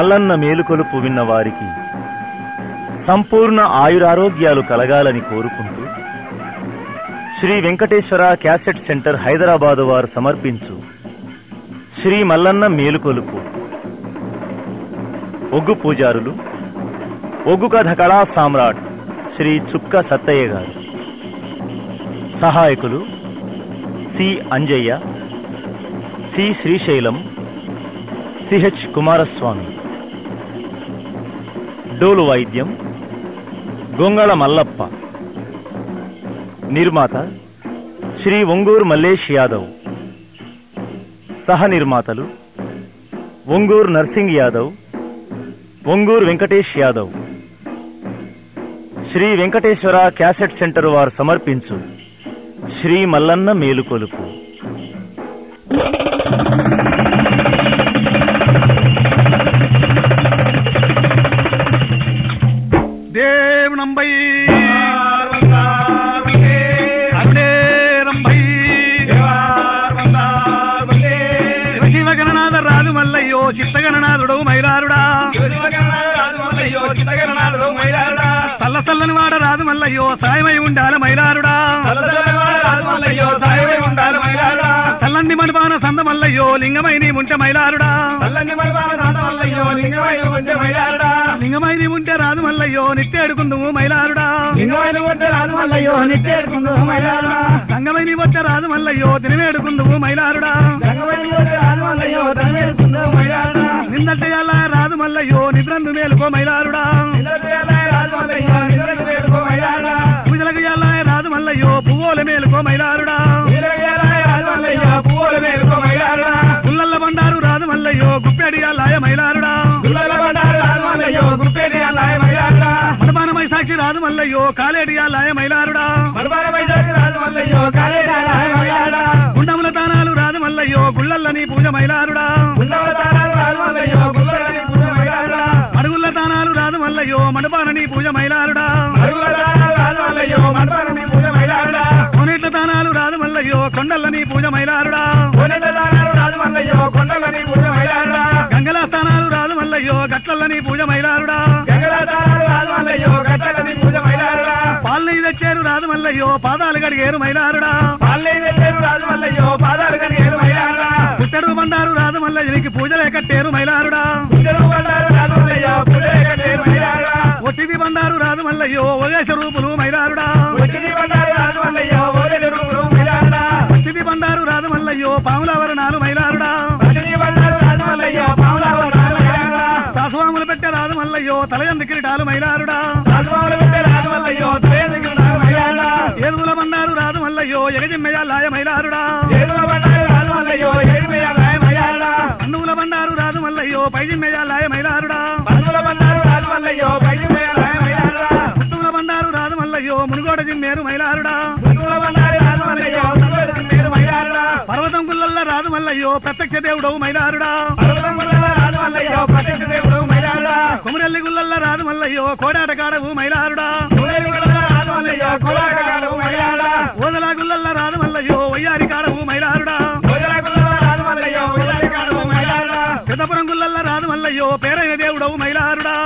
మల్లన్న మేలుకొలుపు విన్న వారికి సంపూర్ణ ఆయురారోగ్యాలు కలగాలని కోరుకుంటూ శ్రీ వెంకటేశ్వర క్యాసెట్ సెంటర్ హైదరాబాదు వారు సమర్పించు శ్రీ మల్లన్న మేలుకొలుపు ఒగ్గు పూజారులు ఒగ్గు కథ కళా సామ్రాట్ శ్రీ చుక్క సత్తయ్య గారు సహాయకులు C Anjaiah C Srisailam CH Kumaraswamy డోలు వైద్యం గొంగళ మల్లప్ప నిర్మాత శ్రీ ఒంగూరు మల్లేష్ యాదవ్ సహ నిర్మాతలు ఒంగూరు నర్సింగ్ యాదవ్ ఒంగూరు వెంకటేష్ యాదవ్ శ్రీ వెంకటేశ్వర క్యాసెట్ సెంటర్ వారు సమర్పించు శ్రీ మల్లన్న మేలుకొలుపు దేవునంబై అరుణేరంబై శివగణనాథ రాజు మల్లయ్యో చిత్తగణనాథుడు మైలారుడా తల్ల తల్లని వాడ రాజు మల్లయ్యో సాయమై ఉండాల మైలారుడా తల్లంది మణిపాన సంద మల్లయ్యో లింగమై నీ ఉంటే మైలారుడా లింగమై నీ ఉంటే రాజు మల్లయ్యో నిట్టేడుకుందుము మైలారుడా సంగమై నీ వచ్చే రాజు మల్లయ్యో తినవేడుకుందుము మైలారుడా నిందట్టయాల రాజు మల్లయ్యో నిద్రందు మేలుకో మైలారుడా పూజలకు యాల రాజు మల్లయ్యో పువ్వుల మేలుకో మైలారుడా గుల్లల్ల బండారు రాజు మల్లయ్యో గుప్పెడియాలాయ మైలారుడా మనపానమై సాక్షి రాజు మల్లయ్యో కాలేడియాలాయ మైలారుడా గుండముల తానాలు రాజు మల్లయ్యో గుళ్ళల్లని పూజ మైలారుడా అడుగుల్ల తానాలు రాజు మల్లయ్యో మండపానని పూజ మైలారుడా కోనేట్ల తానాలు రాజు మల్లయ్యో కొండల్లని పూజ మైలారుడా గంగల స్థానాలు రాజు మల్లయ్యో గట్లల్లని పూజ మైలారుడా పాలనీ తెచ్చారు రాజు మల్లయ్యో పాదాలు గడిగేరు మైలారుడా పుట్టడు బండారు రాజు మల్లయ్యనికి పూజలే కట్టేరు మైలారుడా ఒట్టిది బండారు రాజు మల్లయ్యో ఒదేశ రూపులు మైలారుడా ఒట్టిది బండారు రాజు మల్లయ్యో పాముల వరణాలు మైలారుడా సాసువాములు పెట్టే రాజు మల్లయ్యో తలయంది కిరీటాలు మైలారుడా ఏదుగుల బండారు రాజు మల్లయ్యో ఎగజిమ్మయ్య లాయ మైలారుడా అన్నువుల బండారు రాజు మల్లయ్యో పైజిమ్మయ్య లాయ మైలారుడా పుట్టువుల బండారు రాజు మల్లయ్యో మునుగోడ జిమ్మేరు మైలారుడా పర్వతం గుల్లల్ల రాజు మల్లయ్యో ప్రత్యక్ష దేవుడవు మైలారుడా కొమురెల్లి గుల్లల్ల రాజు మల్లయ్యో కోడాట కాడవు మైలారుడా ఓదలా గుల్లల్ల రాజు మల్లయ్యో వయ్యారి కాడవు మైలారుడా పెద్దపురం గుల్లల్ల రాజు మల్లయ్యో పేరైన దేవుడవు మైలారుడా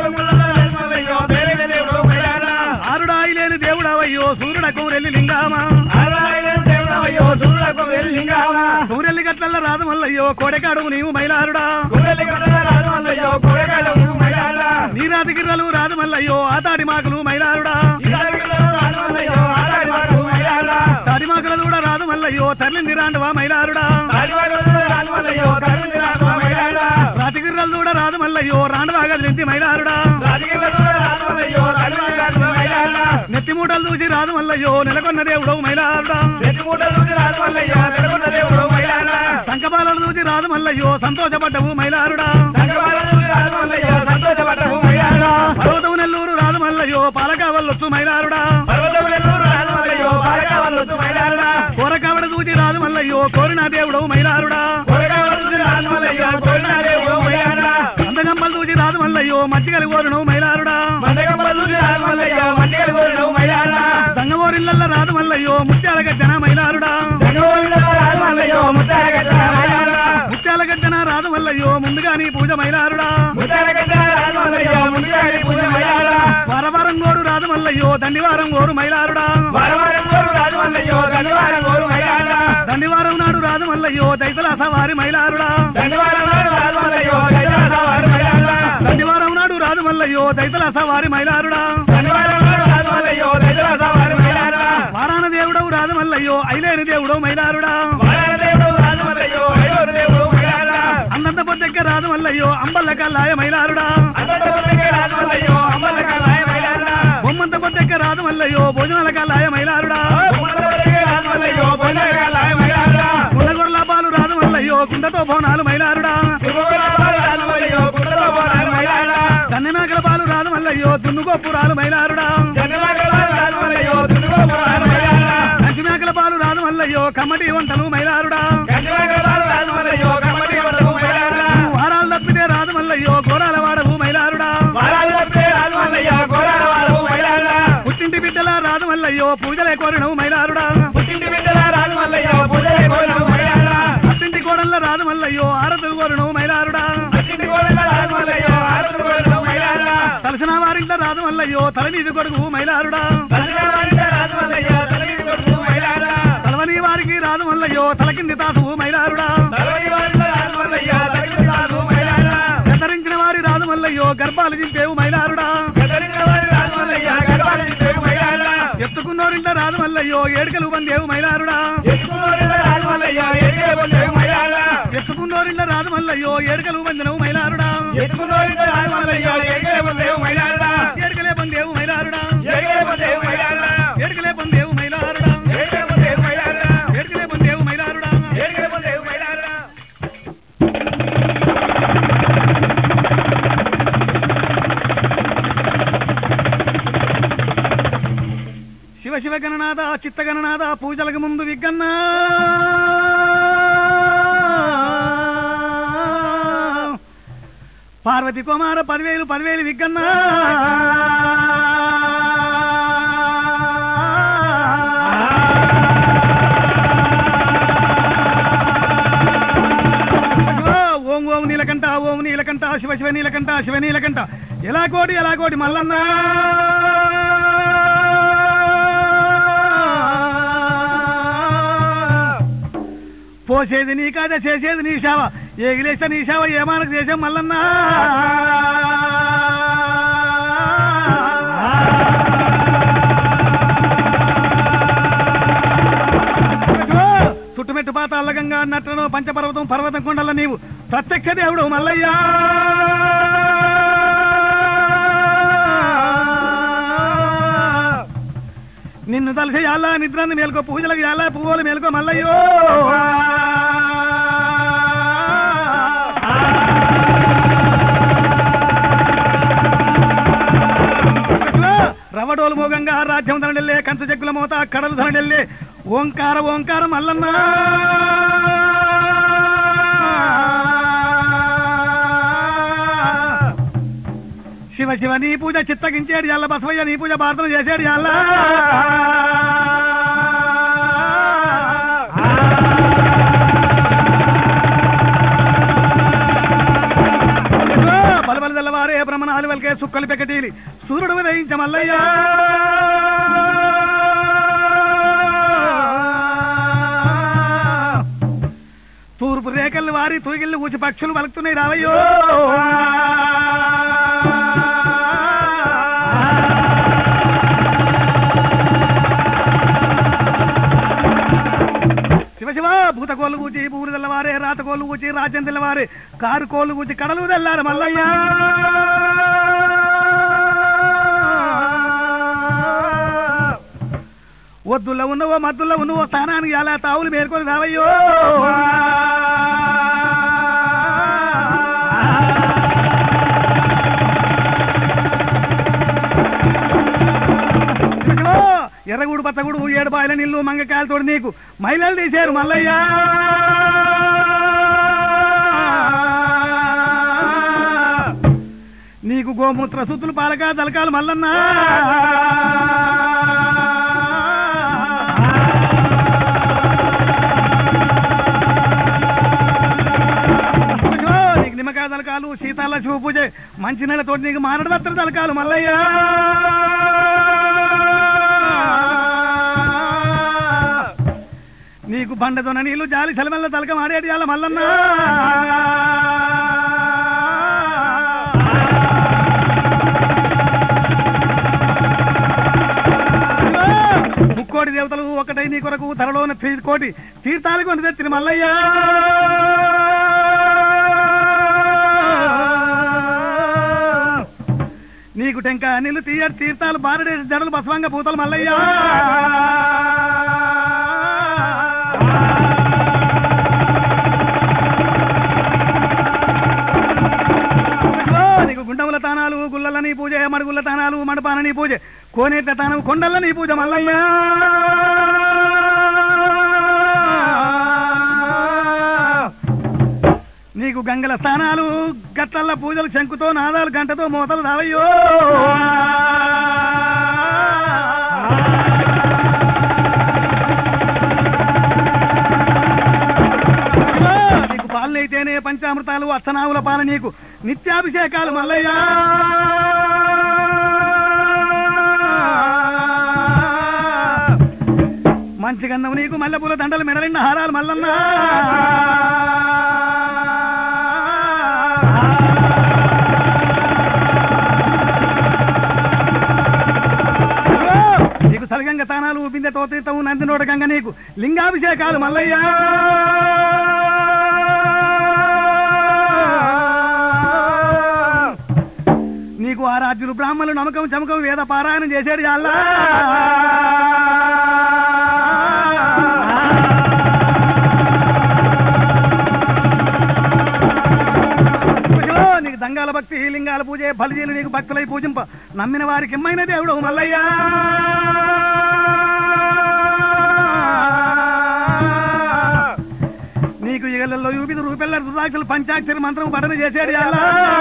ఆరుడాయి లేని దేవుడవయ్యో సూర్యుడ కౌరెల్లి లింగామా కౌరెల్లి గట్లల్ల రాజు మల్లయ్యో కోడెకాడవు నీవు మైలారుడా నీరాతి గిర్రలు రాజు మల్లయ్యో ఆతాడి మాకులు మైలారుడా తాడిమాకుల కూడా రాజు మల్లయ్యో తరలింది రాండవా మైలారుడా రాతిగిర్రలు కూడా రాజు మల్లయ్యో రాండవా గదిలింది మైలారుడా నెత్తి మూటలు చూసి రాజు మల్లయ్యో నెలకొన్న దేవుడవు మైలారుడా సంకపాలను చూసి రాజు మల్లయ్యో సంతోషపడ్డవు మైలారుడా పర్వతం నెల్లూరు రాజు మల్లయ్యో పాలకావల్లొచ్చు మైలారుడా కోరకావిడ చూసి రాజు మల్లయ్యో కోరిన దేవుడవు మైలారుడా అందగమ్మలు చూసి రాజు మల్లయ్యో మజ్జిగలు కోరును మైలారుడా సంగమోరిల్ల రాజు మల్లయ్యో ముత్యాల గజ్జన మైలారుడా ముత్యాల గజ్జన రాజు మల్లయ్యో ముందుగా నీ పూజ మైలారుడా ముద్దాల దండివారం ఓరు మైలారుడా వారవారం గోరు రాజు మల్లయ్యో దండవారం గోరు మైలారా దండివారం నాడు రాజు మల్లయ్యో దైతల సవారి మైలారుడా దండవారం నాడు రాజు మల్లయ్యో దైతాస వారు మైలారా దండివారం నాడు రాజు మల్లయ్యో దైతల సవారి మైలారుడా దండవారం నాడు రాజు మల్లయ్యో దైతాస వారు మైలారా వారాన దేవుడవు రాజు మల్లయ్యో ఐలేని దేవుడవు మైలారుడా వారాన దేవుడు రాజు మల్లయ్యో ఐదోరు దేవుడు మైలారా అన్నంత పొద్దెక్క రాజు మల్లయ్యో అంబల్ల కల్లాయ మైలారుడా అందరికీ రాజు మల్లయ్యో అమ్మలక నాయ మైలారా బొమ్మంత పొద్దెక్క రాజు మల్లయ్యో భోజనాల కల్లాయ మైలారుడా ఉమ్మలకి రాజు మల్లయ్యో పొన్నక నాయ మైలారా గుల్లగొర్ల పాలు రాజు మల్లయ్యో కుండతో బోనాలు మైలారుడా తిరుగురాజు రాజు మల్లయ్యో గుండెలో పోరాడు మైలారా కన్నెనాకల పాలు రాజు మల్లయ్యో దున్నుగొప్పురాలు మైలారుడా జనమగల రాజు మల్లయ్యో తిరుగులో పోరాడు మైలారా కంచిమేకల పాలు రాజు మల్లయ్యో కమ్మటి వంటలు మైలారుడా గంజమగల రాజు మల్లయ్యో కమ్మటి వరకు మైలారా వారాలు తప్పితే రాజు మల్లయ్యో గోరాల వాడవు మైలారుడా వారాలు తప్పే రాజు మల్లయ్య గోరాల వారు మైలారా పుట్టింటి బిడ్డల రాజు మల్లయ్యో పూజలే కోరినవు మైలారుడా పుట్టింటి బిడ్డల రాజు మల్లయ్య పూజలే కోరను మైలారా అత్తింటి కోడళ్ళ రాజు మల్లయ్యో ఆరతులు కోరినవు మైలారుడా పుట్టింటి కోడల రాజు మల్లయ్య ఆరుడు కోరను మైలారా తలసిన వారింట రాజు మల్లయ్యో తలనీది కొడుకు మైలారుడా తల్లిదండ్రుల రాజు మల్లయ్య తల్లి కొడుకు మైలారా తలవని వారికి రాజు మల్లయ్యో తలకింది తాసువు మైలారుడా తల్లి వారిల రాజు మల్లయ్య తల్లి రాజు మైలారా గతరించిన వారి రాజు మల్లయ్యో గర్భాలు చింపేవు మైలారుడా గదరిన వారి రాజు మల్లయ్య గర్వాడి దేవు మైలారా ఎత్తుకున్నోరింట రాజు మల్లయ్యో ఏడుకలు బందేవు మైలారుడా ఎత్తుకున్నోరిల రాజు మల్లయ్య ఎరిగే దేవు మైలారా ఎత్తుకున్నోరింట రాజు మల్లయ్యో ఏడుకలు బందినవు మైలారుడా ఎత్తుకున్నోరిల రాజు మల్లయ్య ఎరిగే దేవు మైలారా ఏడుకలే బందేవు మైలారుడా ఎరిగే దేవు మైలారా ఏడుకలే బందేవు మైలారుడా ఎరిగే దేవు మైలారా ఏడుకలే బందేవు మైలారుడా ఎరిగే దేవు మైలారా శివ శివ గణనాథ చిత్త గణనాథ పూజలకు ముందు విగ్గన్నా పార్వతి కుమార పదివేలు పదివేలు విగ్గన్నా శివ, ఓం ఓం నీలకంఠ ఓం నీలకంఠ శివ శివ నీలకంఠ శివ నీలకంఠ ఎలా కోటి ఎలా కోటి మల్లన్నా పోసేది నీ కాదే చేసేది నీ సేవ ఏగిలేస్తే నీ సేవ ఏమానకు చేసాం మల్లన్నా చుట్టుమెట్టు పాత అల్లగంగా నట్టను పంచపర్వతం పర్వతం కొండల నీవు ప్రత్యక్ష దేవుడు మల్లయ్యా నిన్ను తలసి యాలా నిద్రాన్ని మేలుకో పూజలకు యాలా పువ్వులు మేలుకో మల్లయ్యో రవడోలు మోగంగా రాజ్యం ధనడెల్లే కంచ జగ్గుల మోత కడలు ధనడెల్లే ఓంకార ఓంకారం మల్లన్నా శివ శివ నీ పూజ చిత్తగించేడు ఎల్ల బసవయ్య నీ పూజ ప్రార్థన చేసేడు ఎల్ల బలబల తెల్లవారే బ్రహ్మణాలు వెల్కే సుక్కలు పెకటీలి సూర్యుడు ఉదయించ మల్లయ్యా తూర్పు రేఖలు వారి తూగిళ్ళు ఊచి పక్షులు వలుకుతున్నాయి రావయ్యో శివ శివ భూత కోళ్ళు కూచి బూరు తెల్లవారే రాత కోళ్ళు కూచి రాజ్యం తెల్లవారే కారు కోళ్ళు కూచి కడలు తెల్లారు మల్లయ్యా వద్దుల్లో ఉన్నవో మద్దుల్లో ఉన్నవో స్థానానికి ఎలా తావులు మేల్కొని రావయ్యో శివ, ఎర్రగూడు పచ్చగూడు ఏడు బాయిల నీళ్లు మంగకాయలతోడు నీకు మహిళలు తీశారు మల్లయ్యా నీకు గోమూత్ర సుత్తులు పాలక దళకాలు మల్లన్నా శివ, నీకు నిమ్మకాయ దళకాలు సీతాల శివ పూజ మంచి నెలతోటి నీకు మారడ దత్తర దళకాలు మల్లయ్యా నీకు బండదొన నీళ్లు జాలి సెలవెల్ల తలక మాడేటి అలా మల్లన్న ముక్కోటి దేవతలు ఒకటై నీ కొరకు తలలోన తీ- కోటి తీర్థాలకు కొని తెచ్చిన మల్లయ్య నీకు టెంక నీళ్ళు తీయటి తీర్థాలు బారడేసి జడలు బసవంగ పూతలు మల్లయ్య ఇదిగో నీకు గుండముల తానాలు గుళ్ళల నీ పూజ మడుగుల తానాలు మడపాన నీ పూజ కోనేట్ల తానం కొండల నీ పూజ మల్లయ్య నీకు గంగల స్థానాలు గట్లల్ల పూజలు శంకుతో నాదాలు గంటతో మోతలు రావయ్యో నీకు పాలనైతేనే పంచామృతాలు అచ్చనావుల పాల నీకు నిత్యాభిషేకాలు మల్లయ్య మంచి గంధం నీకు మల్లెపూల దండలు మెడలిన్న హారాలు మల్లన్న నీకు సలగంగ తానాలు బిందెతో తీర్థము నందినోట గంగ నీకు లింగాభిషేకాలు మల్లయ్య నీకు ఆ రాజ్యులు బ్రాహ్మణులు నమ్మకం చమకం వేద పారాయణం చేసేది అల్లా పూజలో నీకు దంగాల భక్తి లింగాల పూజ బలిజీలు నీకు భక్తులై పూజింప నమ్మిన వారికి ఎమ్మైన దేవుడు మల్లయ్య నీకు ఇగలలో యూపిది రూపెల్ల రుద్రాక్షలు పంచాక్షరి మంత్రం పఠన చేసేది అలా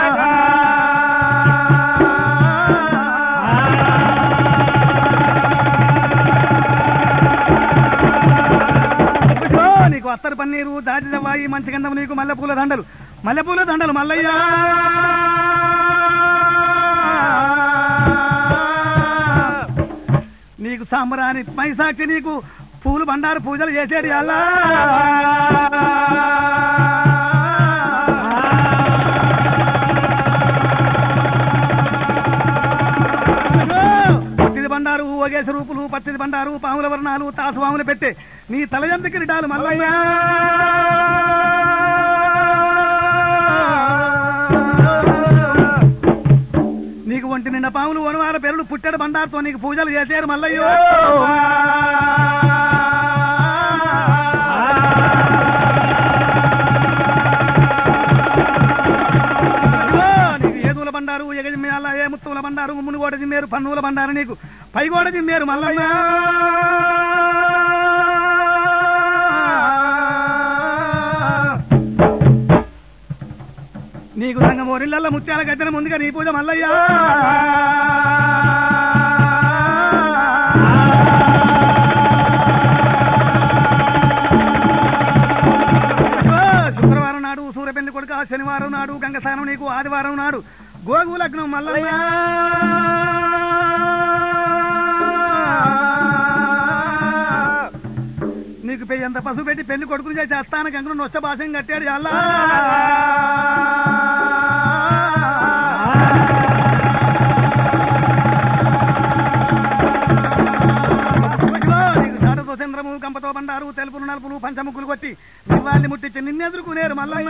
ఇదిగో నీకు అత్తరు పన్నీరు దాటి దవ్వాయి మంచి గంధం నీకు మల్లెపూల దండలు మల్లెపూల దండలు మల్లయ్య నీకు సాంబరాని మైసాక్షి నీకు పూలు బండారు పూజలు చేసేది అలా పత్తిది బండారు ఒగేసి రూపులు పత్తిది బండారు పాముల వర్ణాలు తాసు పాములు పెట్టే నీ తలజంతికి రిటాలు మల్లయ్య నీకు ఒంటి నిండా పాములు వనవార పెరుడు పుట్టెడు బండారుతో నీకు పూజలు చేశారు మల్లయ్యో ఇదిగో నీకు ఏదుల బండారు ఎగజిమ్మేయాల ఏ ముత్తుల బండారు మునుగోడ జిమ్మేరు పన్నుల బండారు నీకు పైగోడ జిమ్మేరు మల్లయ్య నీకు సంగం ఓరిళ్ళల్లో ముత్యాల గద్దెన ముందుగా నీ పూజ మల్లయ్య ఇదిగో శుక్రవారం నాడు సూర్యపెండి కొడుక శనివారం నాడు గంగస్థానం నీకు ఆదివారం నాడు గోగు లగ్నం మల్లయ్య నీకు పెయ్యంత పసుపు పెట్టి పెళ్లి కొడుకులు చేసి అస్థాన గంగను నొచ్చ భాషం కట్టాడు అల్లా ఇదిగో నీకు జాడతో చంద్రము కంపతో బండారు తెలుపులు నలుపులు పంచముక్కులు కొట్టి నివాళి ముట్టించి నిన్నెదురుకునేరు మల్లయ్య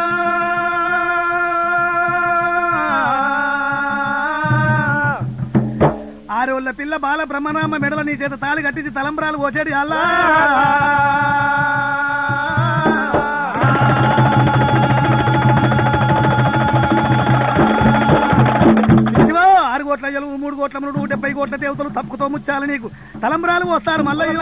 ఆరోళ్ళ పిల్ల బాల బ్రహ్మనామ మెడల నీ చేత తాళి కట్టించి తలంబ్రాలు పోసేడు అల్లా ఇదిగో ఆరు కోట్ల జలువు మూడు కోట్ల మునుడు డెబ్బై కోట్ల దేవతలు తప్పుతో ముచ్చాలి నీకు తలంబ్రాలు వస్తారు మల్లయ్య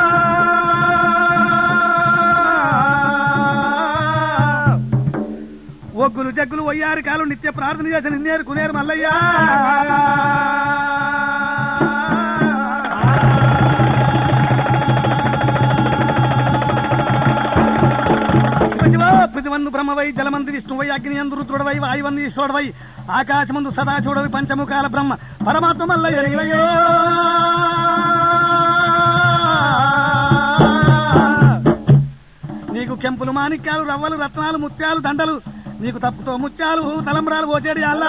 ఒగ్గులు జగ్గులు వయ్యారు కాలు నిత్య ప్రార్థన చేసిన నిన్నేరు కునేరు మల్లయ్య పృథివందు బ్రహ్మవై జలమందు విష్ణువై అగ్ని అందు రుద్రుడవై వాయువందు ఈశ్వరుడవై ఆకాశమందు సదాశివుడవై పంచముఖాల బ్రహ్మ పరమాత్మ మల్లయ్య నీవయ్యో. మాణిక్యాలు రవ్వలు రత్నాలు ముత్యాలు దండలు నీకు తప్పుతో ముత్యాలు తలంబరాలు పోచేడి అల్లా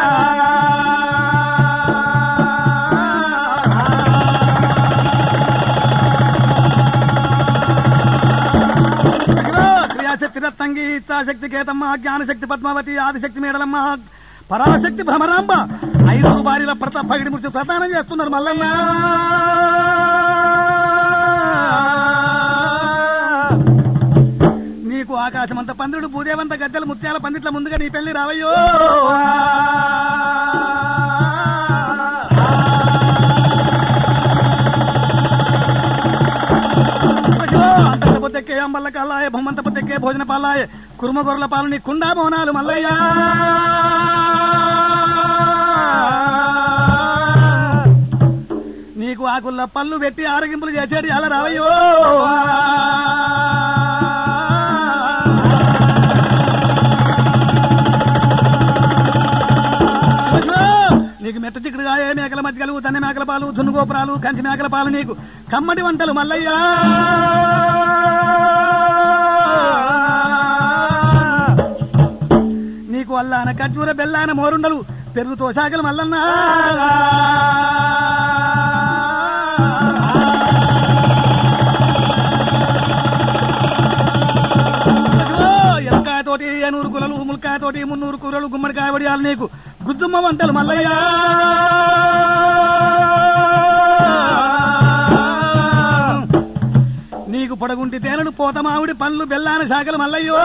క్రియాశక్తి రత్తంగి ఇచ్చాశక్తి కేతమ్మ జ్ఞానశక్తి పద్మావతి ఆదిశక్తి మేడలమ్మ పరాశక్తి భ్రమరాంబ ఐదు బారిల ప్రత పగిడి ముడిచి ప్రదానం చేస్తున్నారు మల్లన్న నీకు ఆకాశమంత పందిరుడు భూదేవంత గద్దెల ముత్యాల పందిట్ల ముందుగా నీ పెళ్లి రావయ్యో అంతట పొద్దెక్కే అంబల్ల కాలాయ బొమ్మంత పొద్దెక్కే భోజన పాలాయ కురుమ గొర్రెల పాలు నీ కుండా మోనాలు మల్లయ్య నీకు ఆకుల్ల పళ్ళు పెట్టి ఆరగింపులు చేసేది అలా రావయ్యో నీకు మెట్ట చిక్కుడుగాయ మేకల మధ్యలు తన్ని మేకల పాలు దున్ను గోపురాలు కంచి మేకల పాలు నీకు కమ్మటి వంటలు మల్లయ్యా నీకు అల్లాన ఖర్జూర బెల్లాన మోరుండలు పెరుగుతో శాఖలు మల్లన్నా ఎనకాయతోటి ఎనూరు కులలు ములకాయతోటి మున్నూరు కూరలు గుమ్మడికాయ వడియాలు నీకు గుద్దుమ్మ వంటలు మల్లయ్యా నీకు పొడగుంటి తేనెలు పోత మామిడి పండ్లు బెల్లాన శాఖలు మల్లయ్యో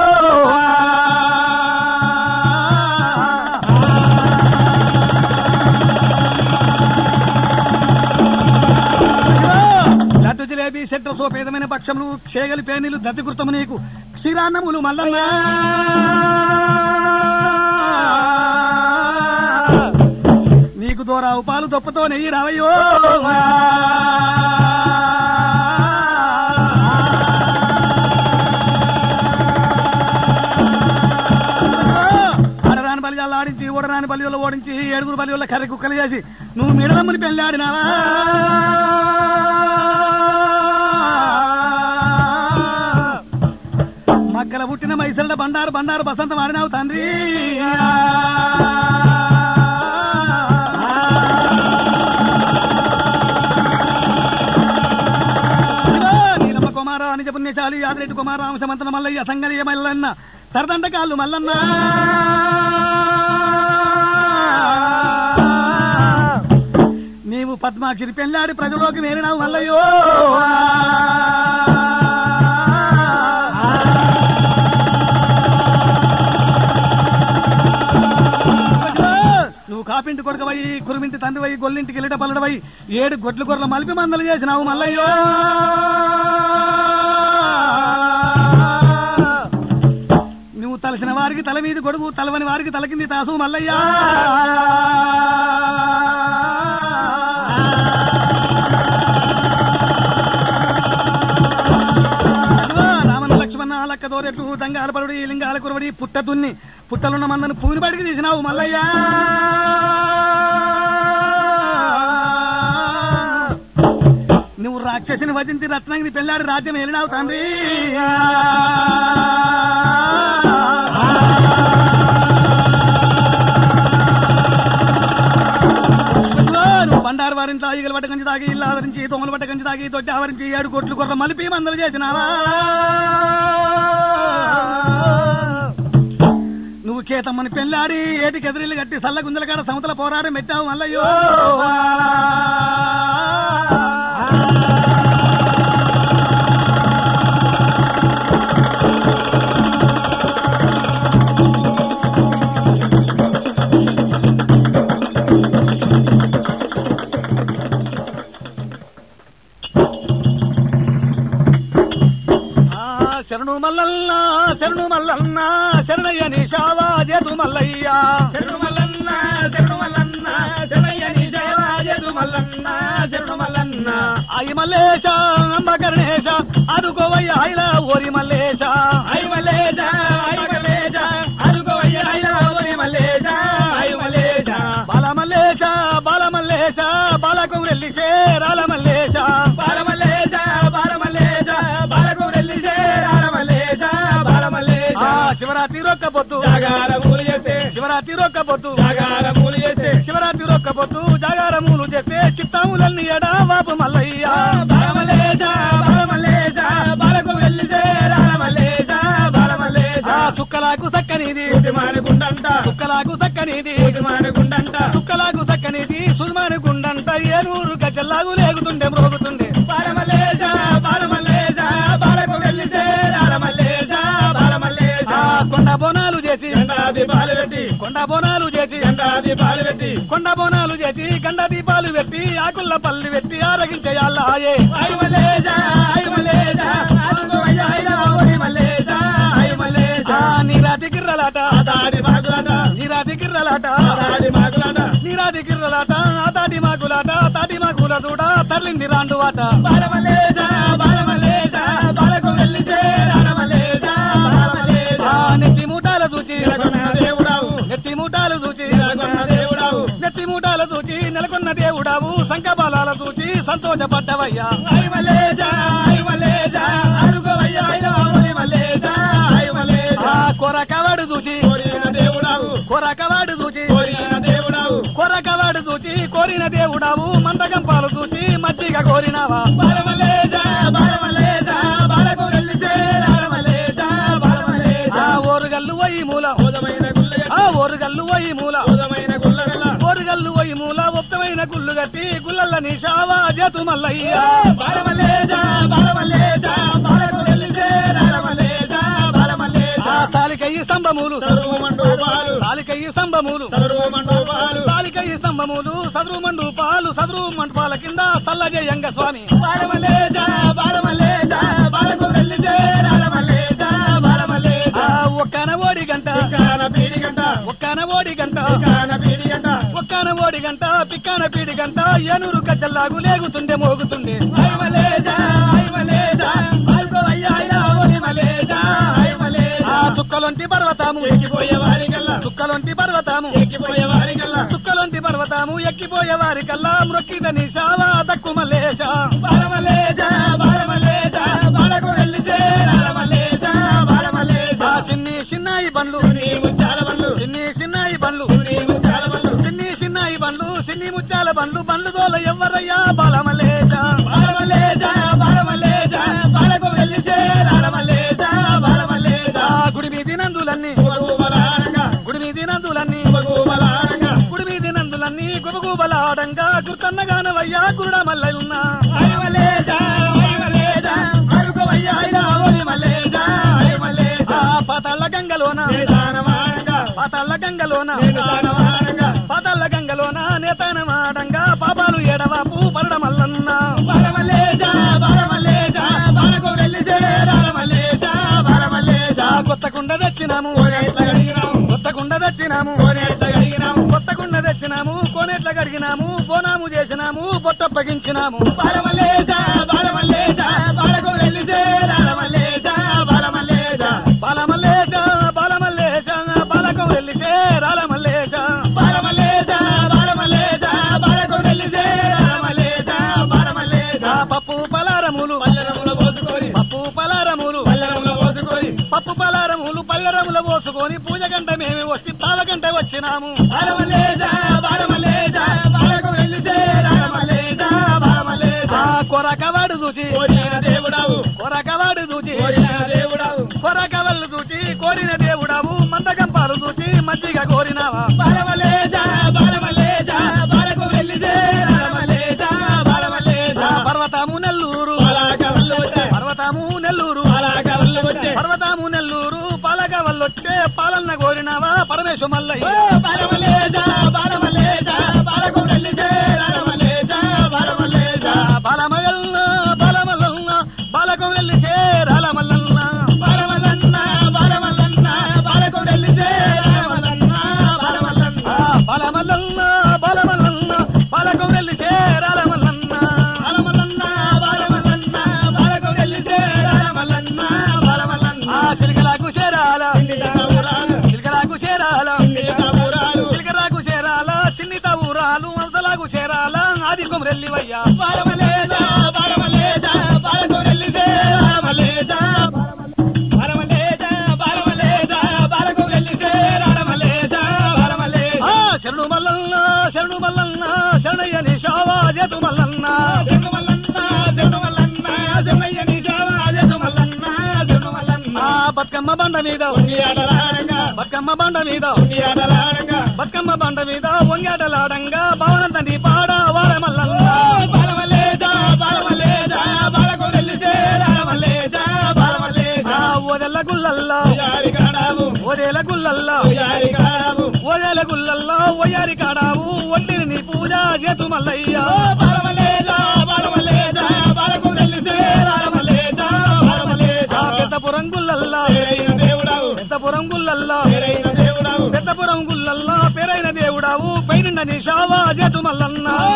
లడ్డు జిలేబీ సెట్టు సోపేదమైన పక్షములు చేగలి పేనీలు దత్తి కృతము నీకు క్షీరాన్నములు మల్లన్నా నీకు దూరావు పాలు దొప్పతో నెయ్యి రావయ్యో ఆడరాని బలిజాలు ఆడించి ఓడరాని బలిజల్లో ఓడించి ఏడుగురు బలిజల్ల కర్రి కుక్కలు చేసి నువ్వు మిడదమ్మని పెళ్ళి ఆడినావా మక్కల పుట్టిన మైసల్ల బండారు బండారు బసంతం ఆడినావు తండ్రి నీలమ్మ కుమార నిజ పుణ్యశాలి యాదరెడ్డి కుమార రామసమంతన మల్లయ్య సంగయ్య మల్లన్న సరదండకాళ్ళు మల్లన్న నీవు పద్మాక్షిని పెళ్ళాడి ప్రజలోకి వేరినావు మల్లయ్యో నువ్వు కాపింటి కొడుకవై కురుమింటి తండ్రివై గొల్లింటికి వెళ్ళట పల్లడవై ఏడు గొడ్లు గొర్రెల మలిపి మందలు చేసినావు మల్లయ్యో నువ్వు తలసిన వారికి తల మీది గొడుగు తలవని వారికి తల కింది తాసు మల్లయ్యా రామన్న లక్ష్మణ లక్క దోరెట్లు దంగాల పరుడి లింగాల కురవడి పుట్ట దున్ని పుట్టలున్న మందను పూని బడికి తీసినావు మల్లయ్యా నువ్వు రాక్షసిని వధించి రత్నాగిని పెళ్ళాడి రాజ్యం వెళ్ళినావు తండ్రి నువ్వు బండారు వారింట్లో ఈగలు పట్ట కంచి తాగి ఇల్లు ఆవరించి దొంగలు పట్ట కంచి తాగి దొడ్డి ఆవరించి ఏడు కోట్లు కొర్ర మలిపి మందలు చేసినావా నువ్వు కేతమ్మని పెళ్ళాడి ఏటి కెదిరిల్లు కట్టి సల్ల గుంజల కాడ సమతల పోరాడి మెట్టావు మల్లయ్యో ఆ, శరణు మల్లన్న శరణు మల్లన్న శరణయ్య నిషావా జేతు మల్లయ్య శరణు మల్లన్న శరణు మల్లన్న శరణయ్య నీ సేవ చేదు మల్లన్న శరణు మల్లన్న అయి మల్లేశ అంబ కర్ణేశ అదుకోవయ్య హైల ఓరి మల్లేశ ఐ మల్లేశ ఐ మల్లేశ అదుకోవయ్య ఐలా ఓరి మల్లేశ ఐ మల్లేశ బాల మల్లేశ బాల మల్లేశ బాలకు వెళ్ళి చేరాల మల్లేశ బాల మల్లేశ బాల మల్లేశ బాలకు వెళ్ళి చేరాల మల్లేశ బాల వెళ్ళింది రాండువాట బాలమలేదా బాలమలేదా బాలకు వెళ్ళి చేరాడమలేదా బాలమలేదా ఆ నెత్తి మూటాల చూచి నెలకొన్న దేవుడావు నెత్తి మూటాలు చూచి నెలకొన్న దేవుడావు నెత్తి మూటాల చూచి నెలకొన్న దేవుడావు సంకబాలాల చూచి సంతోషపడ్డవయ్యా ఐమలేదా ఐమలేదా అడుగవయ్యా ఐమలేదా ఐమలేదా ఆ కొరకవాడు చూచి కోరిన దేవుడావు కొరకవాడు చూచి కోరిన దేవుడావు కొరకవాడు చూచి కోరిన దేవుడావు మందగం పాలు చూచి మజ్జిగ కోరినావా బాలమలేదా బాలమలేదా బాలకు వెళ్ళి చేరాడమలేదా బాలమలేదా ఆ ఓరుగల్లు పోయి మూల ఓదమైన గుల్లగల ఆ ఓరుగల్లు పోయి మూల ఓదమైన గుల్లగల ఓరుగల్లు పోయి మూల ఒప్తమైన గుళ్ళు కట్టి గుల్లల్ల నీ షావా జతు మల్లయ్యా బాలమలేదా బాలమలేదా బాలకు వెళ్ళి చేరాడమలేదా బాలమలేదా ఆ తాలికయ్యి స్తంభములు సర్వమండోపాలు తాలికయ్యి స్తంభములు సర్వమండోపాలు తాలికయ్యి స్తంభములు సదురు మండు పాలు సదురు మంటపాల కింద సల్లజయంగ స్వామి బాలమలేదా బాలమలేదా బాలకు వెళ్ళి చేరాడమలేదా బాలమలేదా ఆ ఒక్కన ఓడి గంట కాన పీడి గంట ఒక్కన ఓడి గంట కాన పీడి గంట ఒక్కన ఓడి గంట పిక్కన పీడి గంట ఏనూరు గజ్జల్లాగు లేగుతుండే మోగుతుండే ఐమలేదా ఐమలేదా బాల్కో అయ్యా అయ్యా ఓడిమలేదా ఐమలేదా ఆ చుక్కలొంటి పర్వతము ఎక్కిపోయే వారికల్లా చుక్కలొంటి పర్వతము ఎక్కిపోయే వారికల్లా చుక్కలొంటి పర్వతము ఎక్కిపోయే వారి కల్లా మ్రొక్కిదని శావా దక్కు మల్లేశ బాలమలేదా బాలమలేదా బాలకు వెళ్ళి చేరాడమలేదా బాలమలేదా ఆ చిన్ని చిన్నాయి బండ్లు నీ ముత్యాల బండ్లు చిన్ని చిన్నాయి బండ్లు నీ ముత్యాల బండ్లు చిన్ని చిన్నాయి బండ్లు చిన్ని ముత్యాల బండ్లు బండ్లు దోల ఎవ్వరయ్యా బాలమలేశ బాలమలేదా బాలమలేదా బాలకు వెళ్ళి చేరాడమలేదా బాలమలేదా ఆ గుడి మీది నందులన్నీ గుబగుబలాడంగా గుడి మీది నందులన్నీ గుబగుబలాడంగా గుడి మీది నందులన్నీ గుబగుబలాడంగా గుర్తన్నగానవయ్యా గురుడ మల్లయున్నా ఐమలేదా ఐమలేదా అడుగవయ్యా అయ్యా ఓడిమలేదా ఐమలేదా ఆ పాతాళ్ళ గంగలోన నిదానమాడంగా పాతాళ్ళ గంగలోన నిదానమాడంగా పాతాళ్ళ గంగలోన నేతనమాడంగా పాపాలు ఎడవాపు పరడమల్లన్నా బాలమలేదా బాలమలేదా బాలకు వెళ్ళి చేరాడమలేదా బాలమలేదా కొత్త కుండ తెచ్చినాము కోనేట్ల గడిగినాము కొత్త కుండ తెచ్చినాము కోనేట్ల గడిగినాము కొత్త కుండ తెచ్చినాము కోనేట్ల కడిగినాము బోనాము చేసినాము బొట్టప్పగించినాము బాలమలేదా బాలమలేదా బాలకు వెళ్ళి చేరాడమలేదా బాలమలేదా బాలమల్లేశ బాలమల్లేశ బాలకం వెళ్ళితే రాలమల్లేశ బాలమలేదా బాలమలేదా బాలకు వెళ్ళి చేరాడమలేదా బాలమలేదా ఆ పప్పు పలారములు పల్లెరముల పోసుకొని పప్పు పలారములు పల్లెరముల పోసుకొని పప్పు పలారములు పల్లెరముల పోసుకొని పూజ గంట మేము వచ్చి తాళ గంట వచ్చినాము బాలమలేదా బాలమలేదా బాలకు వెళ్ళి చేరాడమలేదా బాలమలేదా ఆ కొరకవాడు చూచి కోరిన దేవుడావు కొరకవాడు చూచి కోరిన దేవుడావు కొరకవళ్ళు చూచి కోరిన దేవుడావు మందగంపాలు చూచి మజ్జిగ కోరినావా బాలమలేదా బాలమలేదా బాలకు వెళ్ళి చేరాడమలేదా బాలమలేదా ఆ పర్వతము నెల్లూరు అలాగ వల్లు వచ్చే పర్వతము నెల్లూరు అలాగ వల్లు వచ్చే పర్వతము నెల్లూరు పాలక వల్లొచ్చే పాలన్న కోరినావా పరమేశ్వ మల్లయ్య బాలమలేదా బాలమలేదా బాలకు వెళ్ళి చేరాడమలేదా బాలమలేదా బాలమల్ల బాలమల్ల బాలకం వెళ్ళి చేరాలమల్లన్న బాలమల్లన్న బాలమల్లన్న బాలకు వెళ్ళి చేరాడమల్లన్న బాలమల్లన్న బాలమల్లన్న బాలమల్లన్న బాలకం వెళ్ళి చేరాలమల్లన్న బాలమల్లన్న బాలమల్లన్న బాలకు వెళ్ళి చేరాడమల్లన్న బాలమల్లన్న ఆ చిలకలకు చేరాల ఊరాలు చిలకలకు చేరాల ఊరాలు చిలకలకు చేరాల చిన్నిత ఊరాలు అవతలకు చేరాల ఆది కొమరెల్లివయ్యా బాలమలేదా బాలమలేదా బాలకు వెళ్ళి చేరాడమలేదా బాలమలేదా బాలమలేదా బాలకు వెళ్ళి చేరాడమలేదా బాలమలేదా ఆ శరణు మల్లన్న శరణు మల్లన్న శరణయ్యని శావా జతు మల్లన్న జగమల్లన్న జగమల్లన్న జమయ్యని జగమల్లన్న జగమల్లన్న ఆ బతుకమ్మ బండ మీద ఉంగియాడలాడంగా బతుకమ్మ బండ మీద ఉంగియాడలాడంగా బతుకమ్మ బండ మీద వంగాటలాడంగా భవనంతని పాడ వారమల్లన్న బాలమలేదా బాలమలేదా బాలకు వెళ్ళి చేరాడమలేదా బాలమలేదా ఆ ఓదెల్ల గుల్లల్లా ఉయ్యారి కాడావు ఓదేల గుల్లల్లా ఉయ్యారి కాడావు ఓదేల గుల్లల్లా ఒయ్యారి కాడావు ఒంటిని నీ పూజ చేతు మల్లయ్య బాలమలేదా బాలమలేదా బాలకు వెళ్ళి చేరాడమలేదా బాలమలేదా ఆ పెద్దపురం గుల్లల్లా పేరైన దేవుడావు పెద్దపురం గుల్లల్లా పేరైన దేవుడావు పెద్దపురం గుల్లల్లా పేరైన దేవుడావు పైన నీ శావా చేతు మల్లన్న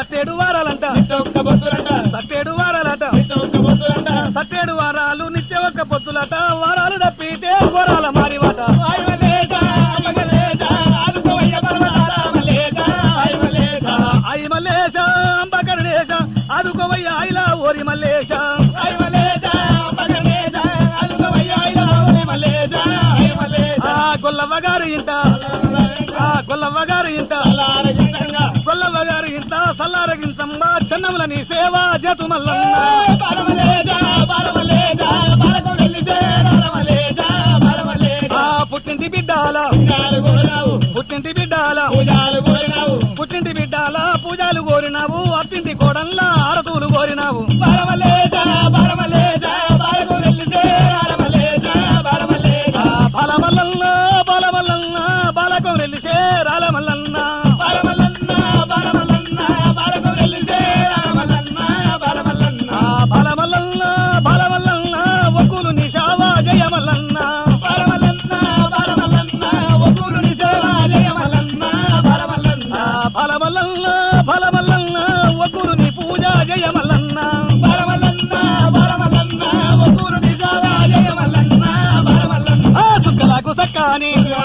సత్తేడు వారాలంట నిత్య ఒక్క పొద్దులంట సత్తేడు వారాలట నిత్య ఒక్క పొద్దులంట సత్తేడు వారాలు నిత్య ఒక్క పొద్దులట వారాలు తప్పితే వరాల మారివాట ఆయమలేట అమ్మగలేట ఆదుకోవయ్య పరమనాథ మలేట ఆయమలేట అయి మల్లేశ అంబకరణేశ అదుకోవయ్య అయిలా ఓరి మల్లేశ ఆయమలేట అమ్మగలేట ఆదుకోవయ్య ఆయమలేట మలేట ఆయమలేట ఆ గొల్లవ్వ గారు ఇంట ఆ గొల్లవ్వ గారు ఇంట అలారగిందంగా గొల్లవ్వ గారు ఇంట సల్లారగించమ్మ చెన్నముల నీ సేవ జతు మల్లన్న పరమలేట పరమలేట పరకం వెళ్ళితే పరమలేట పరమలేట ఆ పుట్టింటి బిడ్డాల పూజాలు కోరినావు పుట్టింటి బిడ్డాల పూజాలు కోరినావు పుట్టింటి బిడ్డాల పూజలు కోరినావు అత్తింటి కోడల్లా ఆరతులు కోరినావు పరమలేట పరమలేట పరకం వెళ్ళితే పరమలేట పరమలేట ఆ బలమల్లన్న బలమల్లన్న బాలకం రెల్లిసే రాలమల్లన్న పరమలన్న పరమలన్న పరకం వెళ్ళితే పరమలన్న పరమలన్న ఆ బలమల్లన్న బలమల్లన్న ఒక్కులు నిషావా జయమల్లన్న పరమలన్న పరమలన్న ఒక్కూరు నిజమా జయమలన్న పరమలన్న ఆ బలమల్లన్న బలమల్లన్న ఒక్కులు నీ పూజ జయమల్లన్న పరమలన్న పరమలన్న ఒక్కూరు నిజమా జయమలన్న పరమలన్న ఆ చుక్కలకు సక్కాని ఆ